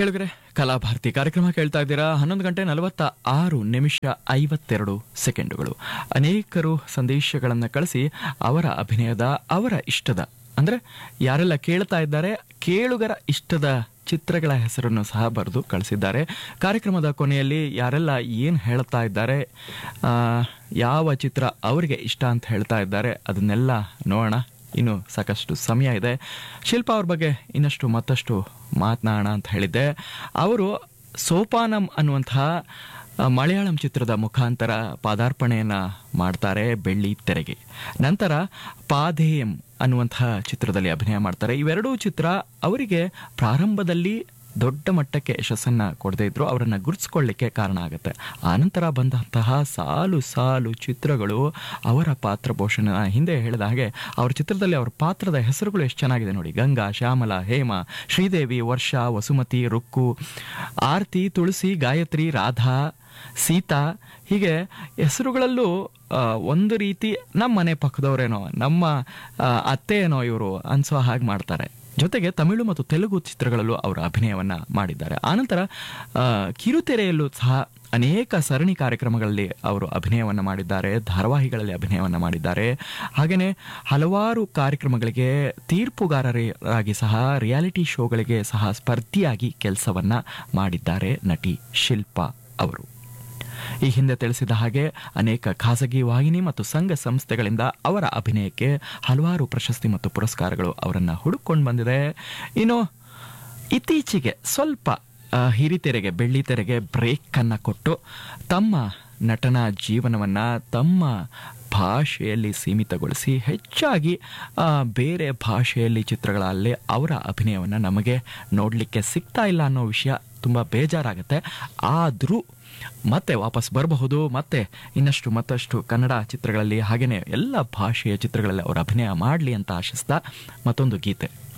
ಕೇಳಿದ್ರೆ ಕಲಾಭಾರತಿ ಕಾರ್ಯಕ್ರಮ ಕೇಳ್ತಾ ಇದ್ದೀರಾ ಹನ್ನೊಂದು ಗಂಟೆ ನಲವತ್ತ ಆರು ನಿಮಿಷ ಐವತ್ತೆರಡು ಸೆಕೆಂಡುಗಳು ಅನೇಕರು ಸಂದೇಶಗಳನ್ನು ಕಳಿಸಿ ಅವರ ಅಭಿನಯದ ಅವರ ಇಷ್ಟದ ಅಂದ್ರೆ ಯಾರೆಲ್ಲ ಕೇಳ್ತಾ ಇದ್ದಾರೆ ಕೇಳುಗರ ಇಷ್ಟದ ಚಿತ್ರಗಳ ಹೆಸರನ್ನು ಸಹ ಬರೆದು ಕಳಿಸಿದ್ದಾರೆ ಕಾರ್ಯಕ್ರಮದ ಕೊನೆಯಲ್ಲಿ ಯಾರೆಲ್ಲ ಏನು ಹೇಳ್ತಾ ಇದ್ದಾರೆ ಆ, ಯಾವ ಚಿತ್ರ ಅವರಿಗೆ ಇಷ್ಟ ಅಂತ ಹೇಳ್ತಾ ಇದ್ದಾರೆ ಅದನ್ನೆಲ್ಲ ನೋಡೋಣ ಇನ್ನು ಸಾಕಷ್ಟು ಸಮಯ ಇದೆ ಶಿಲ್ಪಾ ಅವ್ರ ಬಗ್ಗೆ ಇನ್ನಷ್ಟು ಮತ್ತಷ್ಟು ಮಾತನಾಡೋಣ ಅಂತ ಹೇಳಿದ್ದೆ ಅವರು ಸೋಪಾನಂ ಅನ್ನುವಂತಹ ಆ, ಮಲಯಾಳಂ ಚಿತ್ರದ ಮುಖಾಂತರ ಪಾದಾರ್ಪಣೆಯನ್ನ ಮಾಡ್ತಾರೆ ಬೆಳ್ಳಿ ತೆರೆಗೆ ನಂತರ ಪಾಧೇಯಂ ಅನ್ನುವಂತಹ ಚಿತ್ರದಲ್ಲಿ ಅಭಿನಯ ಮಾಡ್ತಾರೆ ಇವೆರಡೂ ಚಿತ್ರ ಅವರಿಗೆ ಪ್ರಾರಂಭದಲ್ಲಿ ದೊಡ್ಡ ಮಟ್ಟಕ್ಕೆ ಯಶಸ್ಸನ್ನ ಕೊಡದೇ ಇದ್ರು ಅವರನ್ನ ಗುರುತಿಸ್ಕೊಳ್ಳಿಕ್ಕೆ ಕಾರಣ ಆಗುತ್ತೆ ಆನಂತರ ಬಂದಂತಹ ಸಾಲು ಸಾಲು ಚಿತ್ರಗಳು ಅವರ ಪಾತ್ರ ಪೋಷಣ ಹಿಂದೆ ಹೇಳಿದ ಹಾಗೆ ಅವ್ರ ಚಿತ್ರದಲ್ಲಿ ಅವರ ಪಾತ್ರದ ಹೆಸರುಗಳು ಎಷ್ಟು ಚೆನ್ನಾಗಿದೆ ನೋಡಿ ಗಂಗಾ ಶ್ಯಾಮಲ ಹೇಮ ಶ್ರೀದೇವಿ ವರ್ಷ ವಸುಮತಿ ರುಕ್ಕು ಆರ್ತಿ ತುಳಸಿ ಗಾಯತ್ರಿ ರಾಧಾ ಸೀತಾ ಹೀಗೆ ಹೆಸರುಗಳಲ್ಲೂ ಆ, ಒಂದು ರೀತಿ ನಮ್ಮ ಮನೆ ಪಕ್ಕದವರೇನೋ ನಮ್ಮ ಆ, ಅತ್ತೆ ಏನೋ ಇವರು ಅನ್ಸೋ ಹಾಗೆ ಮಾಡ್ತಾರೆ ಜೊತೆಗೆ ತಮಿಳು ಮತ್ತು ತೆಲುಗು ಚಿತ್ರಗಳಲ್ಲೂ ಅವರು ಅಭಿನಯವನ್ನ ಮಾಡಿದ್ದಾರೆ ಆನಂತರ ಆ, ಕಿರುತೆರೆಯಲ್ಲೂ ಸಹ ಅನೇಕ ಸರಣಿ ಕಾರ್ಯಕ್ರಮಗಳಲ್ಲಿ ಅವರು ಅಭಿನಯವನ್ನ ಮಾಡಿದ್ದಾರೆ ಧಾರಾವಾಹಿಗಳಲ್ಲಿ ಅಭಿನಯವನ್ನ ಮಾಡಿದ್ದಾರೆ ಹಾಗೆಯೇ ಹಲವಾರು ಕಾರ್ಯಕ್ರಮಗಳಿಗೆ ತೀರ್ಪುಗಾರರಾಗಿ ಸಹ ರಿಯಾಲಿಟಿ ಶೋಗಳಿಗೆ ಸಹ ಸ್ಪರ್ಧಿಯಾಗಿ ಕೆಲಸವನ್ನ ಮಾಡಿದ್ದಾರೆ ನಟಿ ಶಿಲ್ಪಾ ಅವರು ಈ ಹಿಂದೆ ತಿಳಿಸಿದ ಹಾಗೆ ಅನೇಕ ಖಾಸಗಿ ವಾಹಿನಿ ಮತ್ತು ಸಂಘ ಸಂಸ್ಥೆಗಳಿಂದ ಅವರ ಅಭಿನಯಕ್ಕೆ ಹಲವಾರು ಪ್ರಶಸ್ತಿ ಮತ್ತು ಪುರಸ್ಕಾರಗಳು ಅವರನ್ನ ಹುಡುಕೊಂಡು ಬಂದಿದೆ ಇನ್ನು ಇತ್ತೀಚೆಗೆ ಸ್ವಲ್ಪ ಆ, ಹಿರಿತೆರೆಗೆ ಬೆಳ್ಳಿತೆರೆಗೆ ಬ್ರೇಕ್ ಅನ್ನ ಕೊಟ್ಟು ತಮ್ಮ ನಟನ ಜೀವನವನ್ನ ತಮ್ಮ ಭಾಷೆಯಲ್ಲಿ ಸೀಮಿತಗೊಳಿಸಿ ಹೆಚ್ಚಾಗಿ ಆ, ಬೇರೆ ಭಾಷೆಯಲ್ಲಿ ಚಿತ್ರಗಳಲ್ಲಿ ಅವರ ಅಭಿನಯವನ್ನು ನಮಗೆ ನೋಡಲಿಕ್ಕೆ ಸಿಗ್ತಾ ಇಲ್ಲ ಅನ್ನೋ ವಿಷಯ ತುಂಬ ಬೇಜಾರಾಗುತ್ತೆ ಆದರೂ ಮತ್ತೆ ವಾಪಸ್ ಬರಬಹುದು ಮತ್ತೆ ಇನ್ನಷ್ಟು ಮತ್ತಷ್ಟು ಕನ್ನಡ ಚಿತ್ರಗಳಲ್ಲಿ ಹಾಗೆಯೇ ಎಲ್ಲ ಭಾಷೆಯ ಚಿತ್ರಗಳಲ್ಲಿ ಅವರು ಅಭಿನಯ ಮಾಡಲಿ ಅಂತ ಆಶಿಸ್ತಾ ಮತ್ತೊಂದು ಗೀತೆ